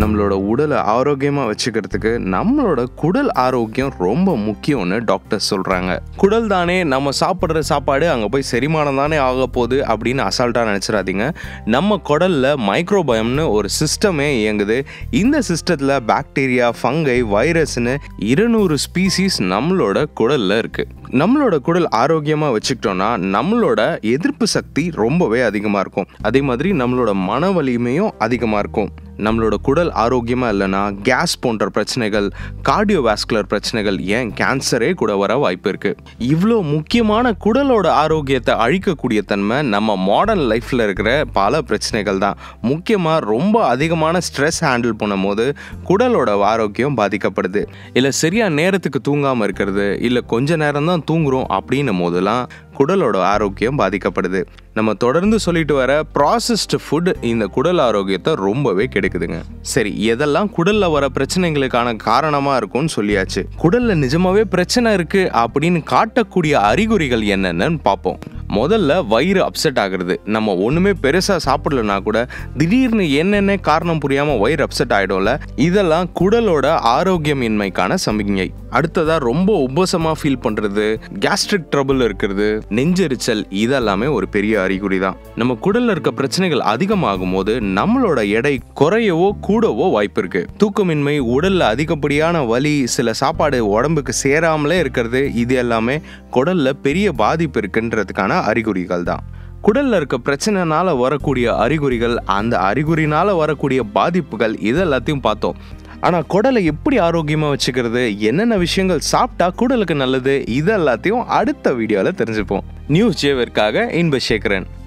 நம்மளோட உடலை ஆரோக்கியமாக வச்சுக்கிறதுக்கு நம்மளோட குடல் ஆரோக்கியம் ரொம்ப முக்கியம்னு டாக்டர் சொல்கிறாங்க குடல் தானே நம்ம சாப்பிட்ற சாப்பாடு அங்கே போய் செரிமானம் தானே ஆக போகுது அப்படின்னு அசால்ட்டாக நினச்சிடாதீங்க நம்ம குடலில் மைக்ரோபயம்னு ஒரு சிஸ்டமே இயங்குது இந்த சிஸ்டத்தில் பாக்டீரியா ஃபங்கை வைரஸ்னு இருநூறு ஸ்பீசிஸ் நம்மளோட குடலில் இருக்குது நம்மளோட குடல் ஆரோக்கியமாக வச்சுக்கிட்டோம்னா நம்மளோட எதிர்ப்பு சக்தி ரொம்பவே அதிகமாக இருக்கும் அதே மாதிரி நம்மளோட மன வலிமையும் அதிகமாக இருக்கும் நம்மளோட குடல் ஆரோக்கியமாக இல்லைன்னா கேஸ் போன்ற பிரச்சனைகள் கார்டியோவாஸ்குலர் பிரச்சனைகள் ஏன் கேன்சரே கூட வர வாய்ப்பு இருக்குது இவ்வளோ முக்கியமான குடலோட ஆரோக்கியத்தை அழிக்கக்கூடிய தன்மை நம்ம மாடர்ன் லைஃப்பில் இருக்கிற பல பிரச்சனைகள் தான் முக்கியமாக ரொம்ப அதிகமான ஸ்ட்ரெஸ் ஹேண்டில் பண்ணும்போது குடலோட ஆரோக்கியம் பாதிக்கப்படுது இல்லை சரியாக நேரத்துக்கு தூங்காமல் இருக்கிறது இல்லை கொஞ்ச நேரம் தான் தூங்குறோம் அப்படின்னும் போதெல்லாம் குடலோட ஆரோக்கியம் பாதிக்கப்படுது நம்ம தொடர்ந்து சொல்லிட்டு வர ப்ராசஸ்டு ஃபுட் இந்த குடல் ஆரோக்கியத்தை ரொம்பவே கெடுக்குதுங்க சரி எதெல்லாம் குடல்ல வர பிரச்சனைகளுக்கான காரணமா இருக்கும்னு சொல்லியாச்சு குடல்ல நிஜமாவே பிரச்சனை இருக்கு அப்படின்னு காட்டக்கூடிய அறிகுறிகள் என்னென்னு பார்ப்போம் முதல்ல வயிறு அப்செட் ஆகுறது நம்ம ஒண்ணுமே பெருசா சாப்பிடலனா கூட திடீர்னு என்னென்ன காரணம் புரியாம வயிறு அப்செட் ஆயிடும்ல இதெல்லாம் குடலோட ஆரோக்கியமின்மைக்கான சமிக்ஞை அடுத்ததா ரொம்ப உபசமா ஃபீல் பண்றது கேஸ்ட்ரிக் ட்ரபிள் இருக்கிறது நெஞ்செரிச்சல் இதெல்லாமே ஒரு பெரிய அறிகுறி தான் நம்ம குடல்ல இருக்க பிரச்சனைகள் அதிகமாகும் போது நம்மளோட எடை குறையவோ கூடவோ வாய்ப்பு இருக்கு தூக்கமின்மை உடல்ல அதிகப்படியான வலி சில சாப்பாடு உடம்புக்கு சேராமலே இருக்கிறது இது எல்லாமே குடல்ல பெரிய பாதிப்பு இருக்குன்றதுக்கான அறிகுறிகள் தான் குடல்ல இருக்க பிரச்சனைனால வரக்கூடிய அறிகுறிகள் அந்த அறிகுறினால வரக்கூடிய பாதிப்புகள் இது எல்லாத்தையும் பார்த்தோம் ஆனால் குடலை எப்படி ஆரோக்கியமாக வச்சுக்கிறது என்னென்ன விஷயங்கள் சாப்பிட்டா குடலுக்கு நல்லது இது எல்லாத்தையும் அடுத்த வீடியோவில் தெரிஞ்சுப்போம் நியூஸ் ஜேவருக்காக இன்பசேகரன்